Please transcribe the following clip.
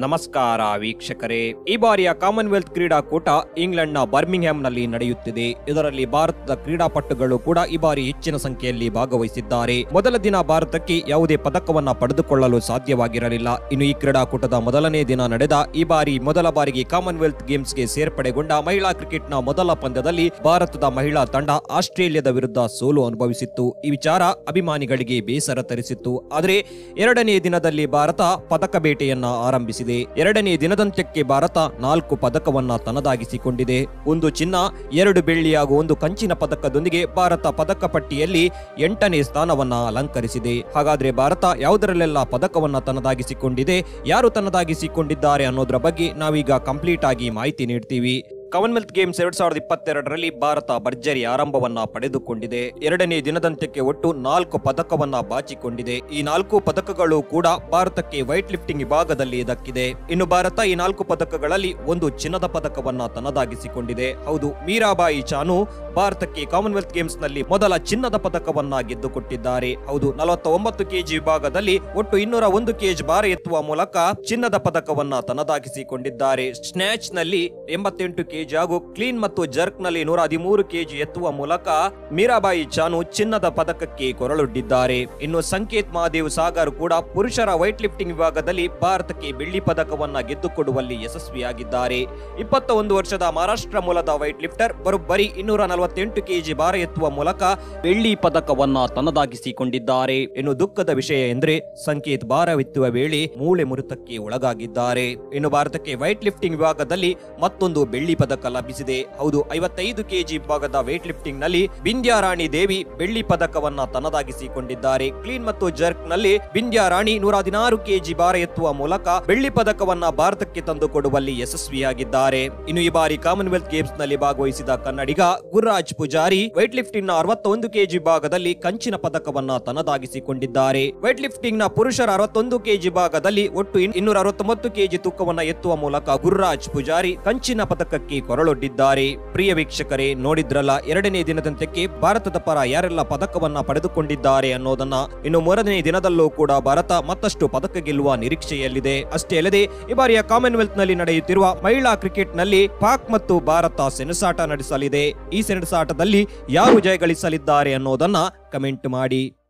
ನಮಸ್ಕಾರ ವೀಕ್ಷಕರೇ ಈ ಬಾರಿಯ ಕಾಮನ್ವೆಲ್ತ್ ಕ್ರೀಡಾಕೂಟ ಇಂಗ್ಲೆಂಡ್ನ ಬರ್ಮಿಂಗ್ಹ್ಯಾಮ್ನಲ್ಲಿ ನಡೆಯುತ್ತಿದೆ ಇದರಲ್ಲಿ ಭಾರತದ ಕ್ರೀಡಾಪಟುಗಳು ಕೂಡ ಈ ಬಾರಿ ಹೆಚ್ಚಿನ ಸಂಖ್ಯೆಯಲ್ಲಿ ಭಾಗವಹಿಸಿದ್ದಾರೆ ಮೊದಲ ದಿನ ಭಾರತಕ್ಕೆ ಯಾವುದೇ ಪದಕವನ್ನ ಪಡೆದುಕೊಳ್ಳಲು ಸಾಧ್ಯವಾಗಿರಲಿಲ್ಲ ಇನ್ನು ಈ ಕ್ರೀಡಾಕೂಟದ ಮೊದಲನೇ ದಿನ ನಡೆದ ಈ ಬಾರಿ ಮೊದಲ ಬಾರಿಗೆ ಕಾಮನ್ವೆಲ್ತ್ ಗೇಮ್ಸ್ಗೆ ಸೇರ್ಪಡೆಗೊಂಡ ಮಹಿಳಾ ಕ್ರಿಕೆಟ್ನ ಮೊದಲ ಪಂದ್ಯದಲ್ಲಿ ಭಾರತದ ಮಹಿಳಾ ತಂಡ ಆಸ್ಟ್ರೇಲಿಯಾದ ವಿರುದ್ಧ ಸೋಲು ಅನುಭವಿಸಿತ್ತು ಈ ವಿಚಾರ ಅಭಿಮಾನಿಗಳಿಗೆ ಬೇಸರ ತರಿಸಿತ್ತು ಆದರೆ ಎರಡನೇ ದಿನದಲ್ಲಿ ಭಾರತ ಪದಕ ಬೇಟೆಯನ್ನ ಆರಂಭಿಸಿದೆ ಎರಡನೇ ದಿನದಂತ್ಯಕ್ಕೆ ಭಾರತ ನಾಲ್ಕು ಪದಕವನ್ನ ತನ್ನದಾಗಿಸಿಕೊಂಡಿದೆ ಒಂದು ಚಿನ್ನ ಎರಡು ಬೆಳ್ಳಿ ಹಾಗೂ ಒಂದು ಕಂಚಿನ ಪದಕದೊಂದಿಗೆ ಭಾರತ ಪದಕ ಪಟ್ಟಿಯಲ್ಲಿ ಎಂಟನೇ ಸ್ಥಾನವನ್ನ ಅಲಂಕರಿಸಿದೆ ಹಾಗಾದ್ರೆ ಭಾರತ ಯಾವುದರಲ್ಲೆಲ್ಲ ಪದಕವನ್ನ ತನ್ನದಾಗಿಸಿಕೊಂಡಿದೆ ಯಾರು ತನ್ನದಾಗಿಸಿಕೊಂಡಿದ್ದಾರೆ ಅನ್ನೋದ್ರ ಬಗ್ಗೆ ನಾವೀಗ ಕಂಪ್ಲೀಟ್ ಆಗಿ ಮಾಹಿತಿ ನೀಡ್ತೀವಿ ಕಾಮನ್ವೆಲ್ತ್ ಗೇಮ್ಸ್ ಎರಡ್ ಸಾವಿರದ ಇಪ್ಪತ್ತೆರಡರಲ್ಲಿ ಭಾರತ ಭರ್ಜರಿ ಆರಂಭವನ್ನ ಪಡೆದುಕೊಂಡಿದೆ ಎರಡನೇ ದಿನದಂತ್ಯಕ್ಕೆ ಒಟ್ಟು ನಾಲ್ಕು ಪದಕವನ್ನ ಬಾಚಿಕೊಂಡಿದೆ ಈ ನಾಲ್ಕು ಪದಕಗಳು ಕೂಡ ಭಾರತಕ್ಕೆ ವೈಟ್ ಲಿಫ್ಟಿಂಗ್ ವಿಭಾಗದಲ್ಲಿ ದಕ್ಕಿದೆ ಇನ್ನು ಭಾರತ ಈ ನಾಲ್ಕು ಪದಕಗಳಲ್ಲಿ ಒಂದು ಚಿನ್ನದ ಪದಕವನ್ನ ತನ್ನದಾಗಿಸಿಕೊಂಡಿದೆ ಹೌದು ಮೀರಾಬಾಯಿ ಚಾನು ಭಾರತಕ್ಕೆ ಕಾಮನ್ವೆಲ್ತ್ ಗೇಮ್ಸ್ ನಲ್ಲಿ ಮೊದಲ ಚಿನ್ನದ ಪದಕವನ್ನ ಗೆದ್ದುಕೊಟ್ಟಿದ್ದಾರೆ ಹೌದು ನಲವತ್ತ ಒಂಬತ್ತು ಕೆಜಿ ವಿಭಾಗದಲ್ಲಿ ಒಟ್ಟು ಇನ್ನೂರ ಒಂದು ಕೆಜಿ ಭಾರ ಎತ್ತುವ ಮೂಲಕ ಚಿನ್ನದ ಪದಕವನ್ನ ತನ್ನದಾಗಿಸಿಕೊಂಡಿದ್ದಾರೆ ಸ್ನ್ಯಾಚ್ ನಲ್ಲಿ ಎಂಬತ್ತೆಂಟು ಕೆಜಿ ಹಾಗೂ ಕ್ಲೀನ್ ಮತ್ತು ಜರ್ಕ್ ನಲ್ಲಿ ನೂರ ಹದಿಮೂರು ಕೆಜಿ ಎತ್ತುವ ಮೂಲಕ ಮೀರಾಬಾಯಿ ಚಾನು ಚಿನ್ನದ ಪದಕಕ್ಕೆ ಕೊರಳೊಡ್ಡಿದ್ದಾರೆ ಇನ್ನು ಸಂಕೇತ್ ಮಹಾದೇವ್ ಸಾಗರ್ ಕೂಡ ಪುರುಷರ ವೈಟ್ ಲಿಫ್ಟಿಂಗ್ ವಿಭಾಗದಲ್ಲಿ ಭಾರತಕ್ಕೆ ಬೆಳ್ಳಿ ಪದಕವನ್ನ ಗೆದ್ದುಕೊಡುವಲ್ಲಿ ಯಶಸ್ವಿಯಾಗಿದ್ದಾರೆ ಇಪ್ಪತ್ತ ಒಂದು ವರ್ಷದ ಮಹಾರಾಷ್ಟ್ರ ಮೂಲದ ವೈಟ್ ಲಿಫ್ಟರ್ ಬರೋಬ್ಬರಿ ಇನ್ನೂರ ನಲವತ್ತೆಂಟು ಕೆಜಿ ಭಾರ ಎತ್ತುವ ಮೂಲಕ ಬೆಳ್ಳಿ ಪದಕವನ್ನ ತನ್ನದಾಗಿಸಿಕೊಂಡಿದ್ದಾರೆ ಇನ್ನು ದುಃಖದ ವಿಷಯ ಎಂದ್ರೆ ಸಂಕೇತ್ ಭಾರವೆತ್ತುವ ವೇಳೆ ಮೂಳೆ ಮುರಿತಕ್ಕೆ ಒಳಗಾಗಿದ್ದಾರೆ ಇನ್ನು ಭಾರತಕ್ಕೆ ವೈಟ್ ಲಿಫ್ಟಿಂಗ್ ವಿಭಾಗದಲ್ಲಿ ಮತ್ತೊಂದು ಬೆಳ್ಳಿ ಪದಕ ಲಭಿಸಿದೆ ಹೌದು ಐವತ್ತೈದು ಕೆಜಿ ವಿಭಾಗದ ವೇಟ್ ಲಿಫ್ಟಿಂಗ್ ನಲ್ಲಿ ಬಿಂದ್ಯಾ ರಾಣಿ ದೇವಿ ಬೆಳ್ಳಿ ಪದಕವನ್ನ ತನ್ನದಾಗಿಸಿಕೊಂಡಿದ್ದಾರೆ ಕ್ಲೀನ್ ಮತ್ತು ಜರ್ಕ್ ನಲ್ಲಿ ಬಿಂದ್ಯಾ ರಾಣಿ ನೂರ ಹದಿನಾರು ಕೆಜಿ ಭಾರ ಎತ್ತುವ ಮೂಲಕ ಬೆಳ್ಳಿ ಪದಕವನ್ನ ಭಾರತಕ್ಕೆ ತಂದುಕೊಡುವಲ್ಲಿ ಯಶಸ್ವಿಯಾಗಿದ್ದಾರೆ ಇನ್ನು ಈ ಬಾರಿ ಕಾಮನ್ವೆಲ್ತ್ ಗೇಮ್ಸ್ ನಲ್ಲಿ ಭಾಗವಹಿಸಿದ ಕನ್ನಡಿಗ ಗುರುರಾಜ್ ಪೂಜಾರಿ ವೈಟ್ ಲಿಫ್ಟಿಂಗ್ ನ ಅರವತ್ತೊಂದು ಕೆಜಿ ಭಾಗದಲ್ಲಿ ಕಂಚಿನ ಪದಕವನ್ನ ತನ್ನದಾಗಿಸಿಕೊಂಡಿದ್ದಾರೆ ವೈಟ್ ಲಿಫ್ಟಿಂಗ್ ನ ಪುರುಷರ ಅರವತ್ತೊಂದು ಕೆಜಿ ಭಾಗದಲ್ಲಿ ಒಟ್ಟು ಇನ್- ಇನ್ನೂರ ಅರವತ್ತೊಂಬತ್ತು ಕೆಜಿ ತೂಕವನ್ನ ಎತ್ತುವ ಮೂಲಕ ಗುರುರಾಜ್ ಪೂಜಾರಿ ಕಂಚಿನ ಪದಕಕ್ಕೆ ಕೊರಳೊಡ್ಡಿದ್ದಾರೆ ಪ್ರಿಯ ವೀಕ್ಷಕರೇ ನೋಡಿದ್ರಲ್ಲ ಎರಡನೇ ದಿನದಂತ್ಯಕ್ಕೆ ಭಾರತದ ಪರ ಯಾರೆಲ್ಲ ಪದಕವನ್ನ ಪಡೆದುಕೊಂಡಿದ್ದಾರೆ ಅನ್ನೋದನ್ನ ಇನ್ನು ಮೂರನೇ ದಿನದಲ್ಲೂ ಕೂಡ ಭಾರತ ಮತ್ತಷ್ಟು ಪದಕ ಗೆಲ್ಲುವ ನಿರೀಕ್ಷೆಯಲ್ಲಿದೆ ಅಷ್ಟೇ ಅಲ್ಲದೆ ಈ ಬಾರಿಯ ಕಾಮನ್ವೆಲ್ತ್ ನಲ್ಲಿ ನಡೆಯುತ್ತಿರುವ ಮಹಿಳಾ ಕ್ರಿಕೆಟ್ ನಲ್ಲಿ ಪಾಕ್ ಮತ್ತು ಭಾರತ ಸೆಣಸಾಟ ನಡೆಸಲಿದೆ ಈ ಸೆಣಸಾಟದಲ್ಲಿ ಯಾರು ಜಯಗಳಿಸಲಿದ್ದಾರೆ ಅನ್ನೋದನ್ನ ಕಮೆಂಟ್ ಮಾಡಿ